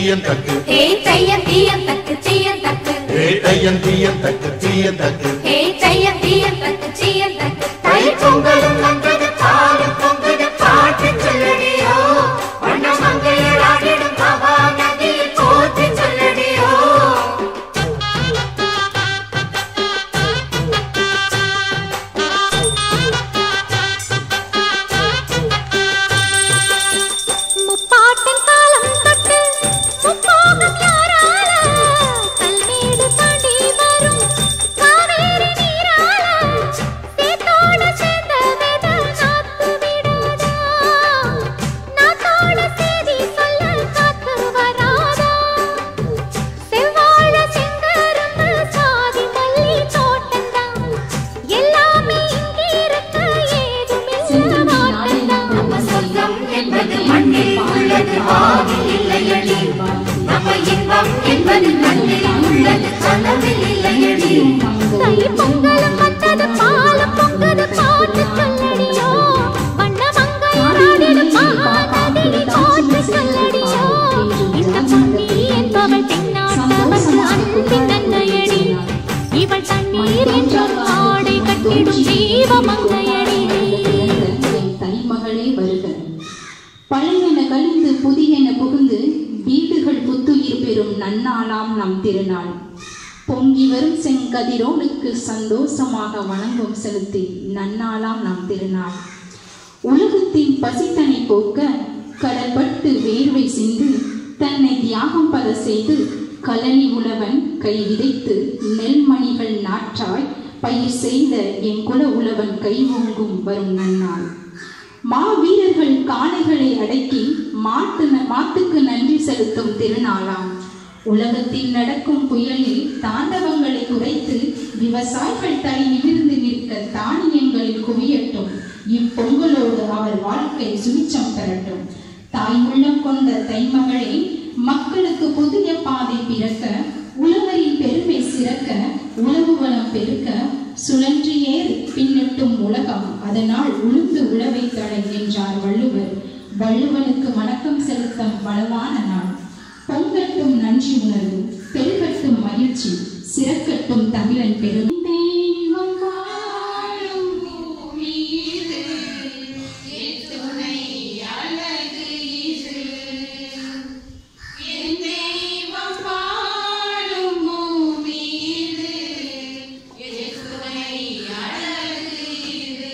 தீயன் தக்கு ஹே தையம் தீயம் தக்கு சீயம் தக்கு ஹே தையன் தீயன் தக்கு தீயன் தக்கு ஹே தையம் தீயம் தக்கு சீயம் தக்கு தை பொங்கலும் வந்தது பாலும் பொங்குது பாட்டு சொல்லடியோ வண்ண மங்கையர் ஆடிடும் மகா நதியில் போற்றி சொல்லடியோ முப்பாட்டின் காலம் தொட்டு முப்போகம் யாரால கல்மேடு தாண்டி வரும் காவேரி நீரால சேத்தோட சேர்ந்த வித நாத்து விடாதா நாத்தோட செய்தி சொல்ல காத்து வராதா செவ்வாழ செங்கரும்பு சாதி மல்லி தோட்டந்தான் எல்லாமே இங்கிருக்க ஏதுமில்ல மாட்டந்தான் நம்ம சொந்தம் என்பது மண்ணில் உள்ளது ஆவில் இல்லையடி நம்ம இன்பம் என்பது மண்ணில் உள்ளது கனவில் இல்லையடி தை பொங்கலும் வந்தது பாலும் பொங்குது பாட்டு சொல்லடியோ வண்ண மங்கையராடிடும் மகாநதியில் போற்றி சொல்லடியோ இந்த பொன்னி என்பவள் தென்னாட்டவர்க்கு அன்பின் நன்மையடி இவள் தண்ணீர் என்றொரு ஆடை கட்டிடும் தீப மங்கையடி என் தைமகளே வருக பழையன கழிந்து புதியன புகுந்து வீடுகள் புத்துயிர் பெறும் நன்னாளாம் நம் திருநாள் பொங்கி வரும் செங்கதிரோனுக்கு சந்தோஷமாக வணங்கும் செலுத்தி நன்னாளாம் நம் திருநாள் உலகத்தின் பசித்தனை போக்க கடற்பட்டு வேர்வை சிந்து தன்னை தியாகம் பல செய்து கலனி உழவன் கை விதைத்து நெல்மணிகள் நாற்றாய் பயிர் செய்த என் குல உழவன் கை ஓங்கும் வரும் நன்னாள் மாவீரர்கள் காளைகளை அடக்கி மாட்டு மாட்டுக்கு நன்றி செலுத்தும் திருநாளாம் உலகத்தில் நடக்கும் புயலில் தாண்டவங்களை குறைத்து விவசாயிகள் தலை நிமிர்ந்து நிற்க தானியங்களில் குவியட்டும் இப்பொங்கலோடு அவர் வாழ்க்கை சுவிச்சம் பெறட்டும் தாய் உள்ளம் கொண்ட தைமகளே மக்களுக்கு புதிய பாதை பிறக்க உழவரின் பெருமை சிறக்க உழவு வளம் பெருக்க சுழன்று ஏறு பின்னட்டும் உலகம் அதனால் உளுந்து உழவை தடை என்றார் வள்ளுவர் வள்ளுவனுக்கு வணக்கம் செலுத்தும் வளமான நாள் பொங்கட்டும் நன்றி உணர்வு பெருகட்டும் மகிழ்ச்சி சிறக்கட்டும் தமிழன் பெருமை தெய்வம் வாழும் பூமியிது, எத்துணை அழகு இது. என் தெய்வம் வாழும் பூமியிது, எத்துணை அழகு இது.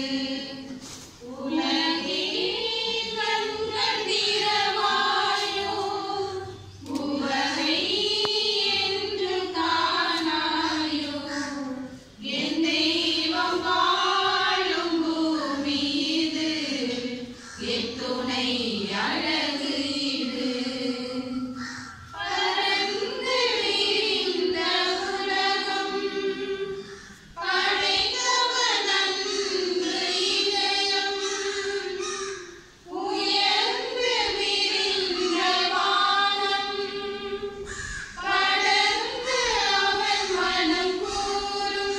உலகே கண்கள் திறவாயோ, உவகை என்று காணாயோ. என் தெய்வம் வாழும் பூமி இது, எத்துணை அழகு இது. பரந்து விரிந்த உலகம் படைத்தவன் அன்பு இதயம் உயர்ந்து விரிந்த வானம் படர்ந்து அவன் மனம் கூறும்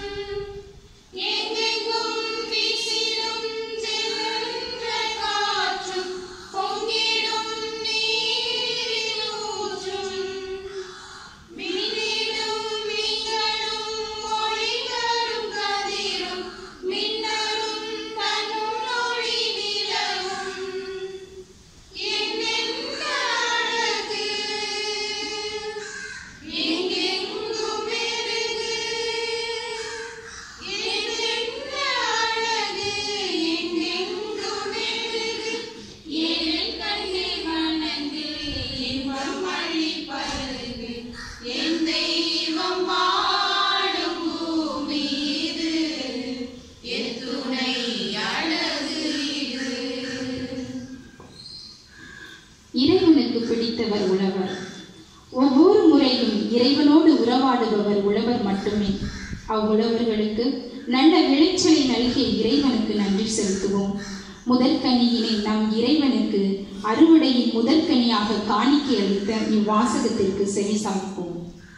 எங்கெங்கும் வீசிடும் சென்ற காற்றும் பொங்கிடும் நீரில் ஊற்றும் மின்னிடும் மீன்களும் மொழிகளும் கதிரும் மின்னலும் தன்னொழி நிலவும் என்னென்ன அழகு எங்கெங்கும் மெருகு என்னென்ன அழகு எங்கெங்கும் மெருகு என் கண்ணில் வணங்கு இன்பம் அழிப்பருகு என் தெய்வம் வாழும் பூமி இது எத்துணை அழகு இது இறைவனுக்கு பிடித்தவர் உழவர் ஒவ்வொரு முறையும் இறைவனோடு உறவாடுபவர் உழவர் மட்டுமே அவ்வுழவர்களுக்கு நல்ல விளைச்சலை நல்கிய இறைவனுக்கு நன்றி செலுத்துவோம் முதல் கனியினை நம் இறைவனுக்கு அறுவடையின் முதல் கனியாக காணிக்கை அளித்த இவ்வாசகத்திற்கு செவிசாய்ப்போம்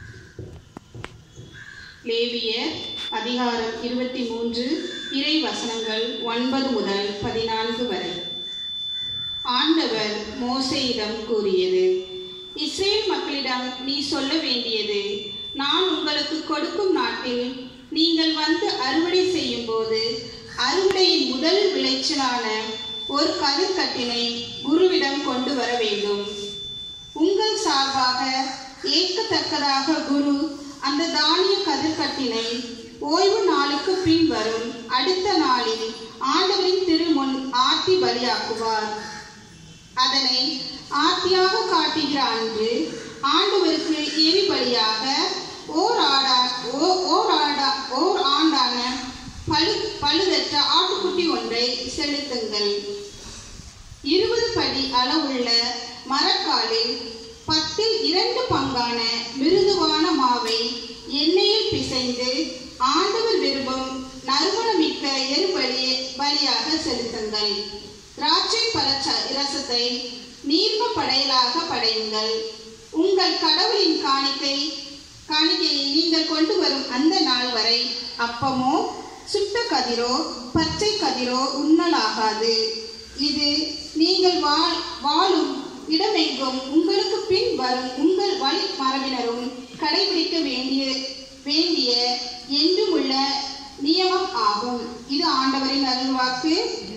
லேவியர் அதிகாரம் இருபத்தி மூன்று இறை வசனங்கள் ஒன்பது முதல் பதினான்கு வரை ஆண்டவர் மோசேயிடம் கூறியது இஸ்ரேல் மக்களிடம் நீ சொல்ல வேண்டியது நான் உங்களுக்கு கொடுக்கும் நாட்டில் நீங்கள் வந்து அறுவடை செய்யும் போது அறுவடையின் முதல் விளைச்சலான ஒரு கதிர்கட்டினை குருவிடம் கொண்டு வர வேண்டும் உங்கள் சார்பாக ஏற்கத்தக்கதாக குரு அந்த தானிய கதிர்கட்டினை ஓய்வு நாளுக்கு பின் வரும் அடுத்த நாளில் ஆண்டவரின் திருமுன் ஆர்த்தி பலியாக்குவார் அதனை ஆர்த்தியாக காட்டுகிற அன்று ஆண்டவருக்கு எரிபலியாக ஓர் ஆடா ஓ- ஓர் ஆடா ஓர் ஆண்டான பழு பழுதற்ற ஆட்டுக்குட்டி ஒன்றை செலுத்துங்கள் இருபது படி அளவுள்ள மரக்காலில் பத்தில் இரண்டு பங்கான மிருதுவான மாவை எண்ணெயில் பிசைந்து ஆண்டவர் விரும்பும் நறுமணமிக்க எருபலி பலியாக செலுத்துங்கள் திராட்சை பழச்ச ரசத்தை நீர்ம படையலாக படையுங்கள் உங்கள் கடவுளின் காணிக்கை காணிக்கையை நீங்கள் கொண்டு வரும் அந்த நாள் வரை அப்பமோ சுட்ட கதிரோ பச்சை கதிரோ உண்ணலாகாது இது நீங்கள் வாழ் வாழும் இடமெங்கும் உங்களுக்கு பின் வரும் உங்கள் வழி மரபினரும் கடைபிடிக்க வேண்டிய வேண்டிய என்றும் உள்ள நியமம் ஆகும் இது ஆண்டவரின் அருள்வாக்கு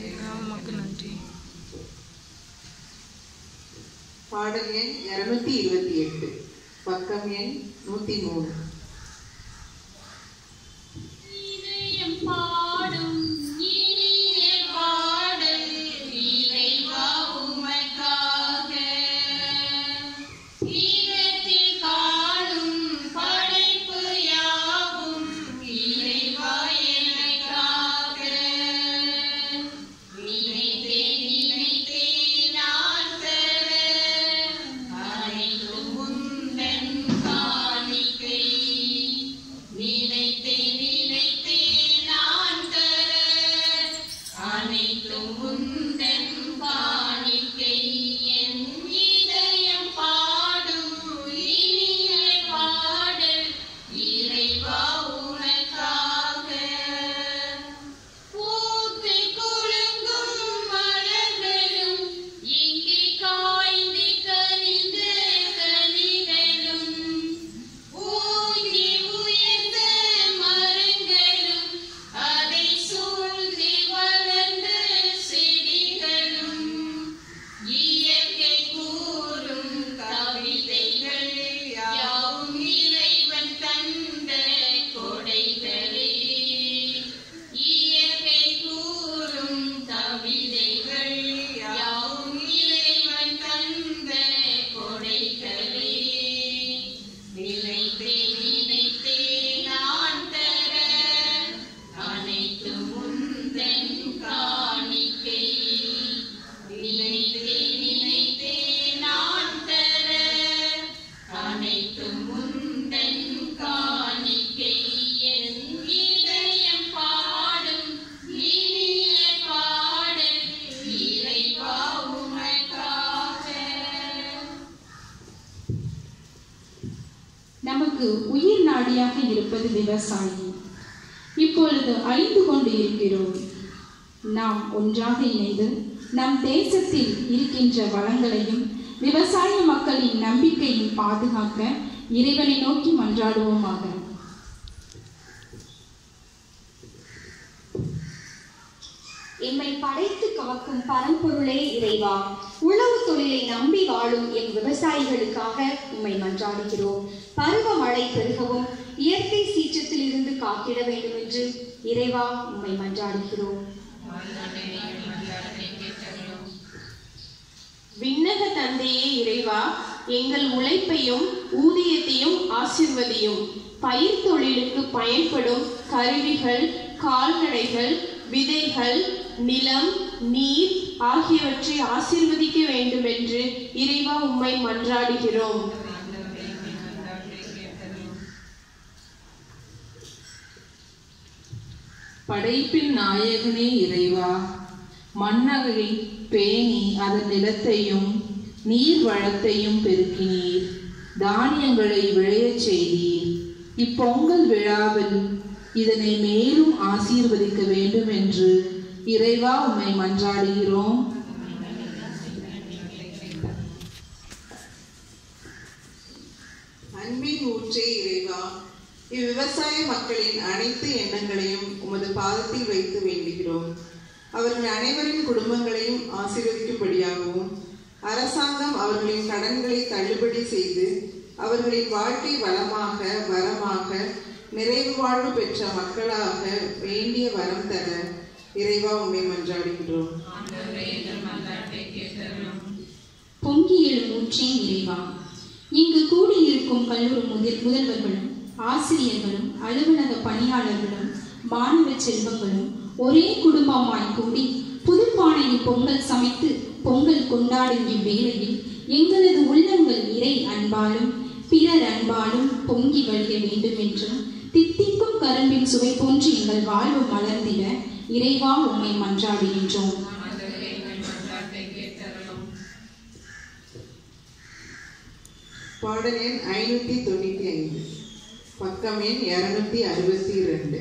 பாடல் எண் இருநூத்தி இருபத்தி எட்டு பக்கம் எண் நூத்தி மூணு இதயம் பாடும் இனிய பாடல் இறைவா உமக்காக ஈரத்தில் காணும் படைப்பு யாவும் இறைவா எனக்காக நினைத்தே நினைத்தே நான் தர அனைத்தும் உந்தன் காணிக்கை நினைத்தே நினைத்தே நான் தர அனைத்தும் உந்தன் காணிக்கை என் இதயம் பாடும் இனிய பாடல் இறைவா உனக்காக பூத்து குலுங்கும் மலர்களும் இங்கே காய்ந்து கனிந்த கனிகளும் ஊங்கி உயர்ந்த மரங்களும் அதை சூழ்ந்து வளர்ந்த செடிகளும் இயற்கை கூறும் கவிதைகள் யாவும் இறைவன் தந்த கொடைகளே இயற்கை கூறும் கவிதைகள் யாவும் இறைவன் தந்த கொடைகளே நினைத்தே நினைத்தே நான் தர அனைத்தும் உந்தன் காணிக்கை நினைத்தே நினைத்தே நான் தர அனைத்தும் உந்தன் காணிக்கை என் இதயம் பாடும் இனிய பாடல் இறைவா உமக்காக நமக்கு உயிர் நாடியாக இருப்பது விவசாயி இப்பொழுது அழிந்து கொண்டு இருக்கிறோம் நாம் ஒன்றாக இணைந்து நம் தேசத்தில் இருக்கின்ற வளங்களையும் விவசாய மக்களின் நம்பிக்கையும் பாதுகாக்க இறைவனை நோக்கி மன்றாடுவோமாக எம்மை படைத்து காக்கும் பரம்பொருளே இறைவா உழவு தொழிலை நம்பி வாழும் எம் விவசாயிகளுக்காக உம்மை மன்றாடுகிறோம் பருவமழை பெருகவும் இயற்கை சீற்றத்தில் இருந்து காத்திட வேண்டும் என்று இறைவா உம்மை மன்றாடுகிறோம் விண்ணக தந்தையே இறைவா எங்கள் உழைப்பையும் ஊதியத்தையும் ஆசிர்வதியும் பயிர் தொழிலுக்கு பயன்படும் கருவிகள் கால்நடைகள் விதைகள் நிலம் நீர் ஆகியவற்றை ஆசிர்வதிக்க வேண்டும் என்று இறைவா உம்மை மன்றாடுகிறோம் படைப்பின் நாயகனே இறைவா மண்ணகை பேணி அதன் நிலத்தையும் நீர் வளத்தையும் பெருக்கினீர் தானியங்களை விளையச் செய்தீர் இப்பொங்கல் விழாவில் இதனை மேலும் ஆசீர்வதிக்க வேண்டும் என்று இறைவா உம்மை மன்றாடுகிறோம் ஊற்றே இறைவா இவ்விவசாய மக்களின் அனைத்து எண்ணங்களையும் உமது பாதத்தில் வைத்து வேண்டுகிறோம் அவர்கள் அனைவரின் குடும்பங்களையும் ஆசீர்வதிக்கும்படியாகவும் அரசாங்கம் அவர்களின் கடன்களை தள்ளுபடி செய்து அவர்களின் வாழ்க்கை வளமாக வரமாக நிறைவு வாழ்வு பெற்ற மக்களாக வேண்டிய வரம் தர இறைவா உண்மை மன்றாடுகிறோம் பொங்கி எழும் ஊற்றே இறைவா இங்கு கூடியிருக்கும் கல்லூரி முதல் முதல்வர்களும் ஆசிரியர்களும் அலுவலக பணியாளர்களும் மாணவ செல்வங்களும் ஒரே குடும்பமாய் கூடி புதுப்பானையில் பொங்கல் சமைத்து பொங்கல் கொண்டாடும் இவ்வேளையில் எங்களது உள்ளங்கள் இறை அன்பாலும் பிறர் அன்பாலும் பொங்கி வழிய வேண்டும் என்றும் தித்திக்கும் கரும்பின் சுவை போன்று எங்கள் வாழ்வு மலர்ந்திட இறைவா உம்மை மன்றாடுகின்றோம் பாடல் எண் ஐநூற்றி தொண்ணூற்றி ஐந்து பக்கம் எண் இரநூத்தி அறுபத்தி ரெண்டு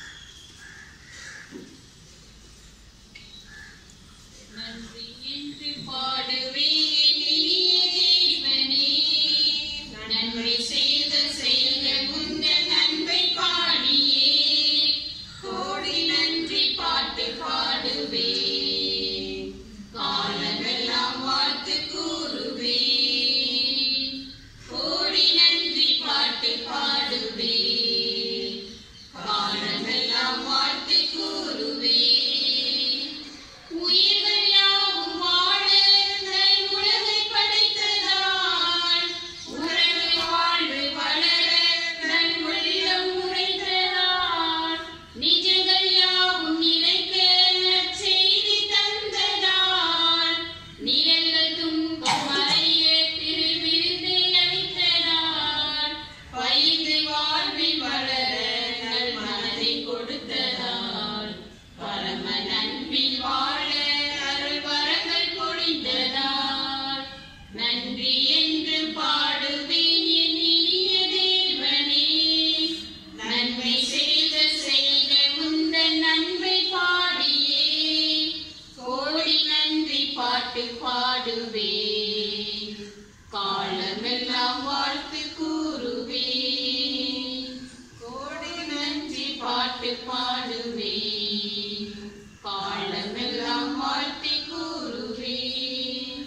நன்றி என்று பாடுவேன் இனிய தேவனே நன்மை செய்த செயல்கள் உந்தன் அன்பை பாடியே கோடி நன்றி பாட்டு பாடுவேன் காலமெல்லாம் வாழ்த்து கூறுவேன் கோடி நன்றி பாட்டு பாடுவேன் காலமெல்லாம் வாழ்த்து கூறுவேன் உயிர்கள் யாவும் வாழ நல் உலகை படைத்ததால் உறவு வாழ்வு வளர நல் உள்ளம் உரைத்ததால் நிஜங்கள் யாவும் நிலைக்க நற்செய்தி தந்ததால் நிழல்கள் துன்பம் மறைய திருவிருந்தை அளித்ததால் பயின்று வாழ்வில் வளர நல் மனதை கொடுத்ததால் பரம நன்பில் வாழ அருள் வரங்கள் பொழிந்ததால் நன்றி என்று பாடுவேன் என் இனிய தேவனே நன்மை செய்த செய்த உந்தன் நன்மை பாடியே கோடி நன்றி பாட்டு பாடுவேன் காலமெல்லாம் வாழ்த்து கூறுவேன் கோடி நன்றி பாட்டு பாடுவேன் காலமெல்லாம் வாழ்த்தி கூறுவேன்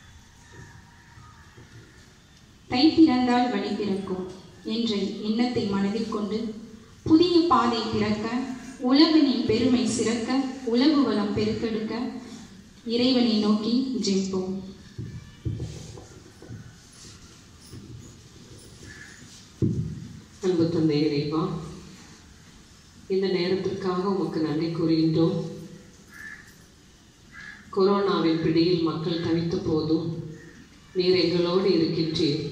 தை பிறந்தால் வழி பிறக்கும் என்ற எண்ணத்தை மனதில் கொண்டு புதிய பாதை திறக்க உலகனின் பெருமை சிறக்க உலகு வளம் பெருக்கெடுக்க இறைவனை நோக்கி ஜெயிப்போம் அன்பு தந்தை இறைவா இந்த நேரத்திற்காக உமக்கு நன்றி கூறுகின்றோம் கொரோனாவின் பிடியில் மக்கள் தவித்த போதும் நீர் எங்களோடு இருக்கின்றீர்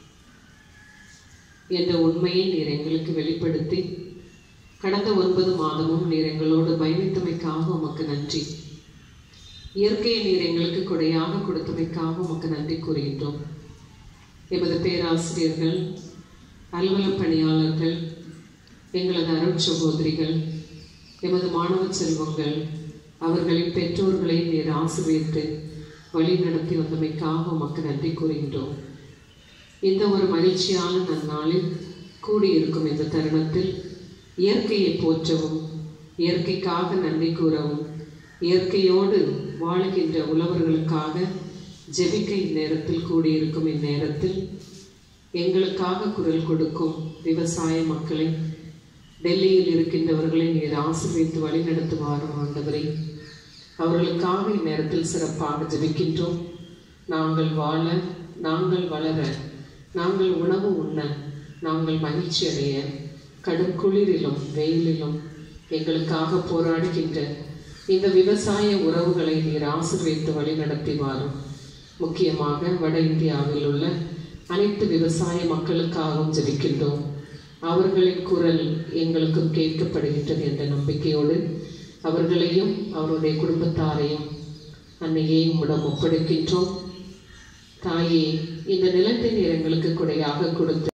என்ற உண்மையை நீர் எங்களுக்கு வெளிப்படுத்தி கடந்த ஒன்பது மாதமும் நீர் எங்களோடு பயணித்தமைக்காக உமக்கு நன்றி இயற்கையை நீர் எங்களுக்கு கொடையாக கொடுத்தமைக்காக உமக்கு நன்றி கூறுகின்றோம் எமது பேராசிரியர்கள் அலுவலக பணியாளர்கள் எங்களது அருட் சகோதரிகள் எமது மாணவ செல்வங்கள் அவர்களின் பெற்றோர்களை நீர் ஆசிரியத்து வழி நடத்தி வந்தமைக்காக உமக்கு நன்றி கூறுகின்றோம் இந்த ஒரு மகிழ்ச்சியான நன்னாளில் கூடியிருக்கும் இந்த தருணத்தில் இயற்கையை போற்றவும் இயற்கைக்காக நன்றி கூறவும் இயற்கையோடு வாழுகின்ற உழவர்களுக்காக ஜெபிக்க இந்நேரத்தில் கூடியிருக்கும் இந்நேரத்தில் எங்களுக்காக குரல் கொடுக்கும் விவசாய மக்களை டெல்லியில் இருக்கின்றவர்களை நீர் ஆசீர்வித்து வழிநடத்துவாரும் ஆண்டவரே அவர்களுக்காக இந்நேரத்தில் சிறப்பாக ஜெபிக்கின்றோம் நாங்கள் வாழ நாங்கள் வளர நாங்கள் உணவு உண்ண நாங்கள் மகிழ்ச்சி அடைய கடும் குளிரிலும் வெயிலிலும் எங்களுக்காக போராடுகின்ற இந்த விவசாய உறவுகளை நீர் ஆசீர்வித்து வழிநடத்தி வாரும் முக்கியமாக வட இந்தியாவில் உள்ள அனைத்து விவசாய மக்களுக்காகவும் ஜெபிக்கின்றோம் அவர்களின் குரல் எங்களுக்கும் கேட்கப்படுகின்றது என்ற நம்பிக்கையோடு அவர்களையும் அவருடைய குடும்பத்தாரையும் அன்னையே உம்மிடம் ஒப்படைக்கின்றோம் தாயே இந்த நிலத்தை நீர் எங்களுக்கு கொடையாக கொடுத்து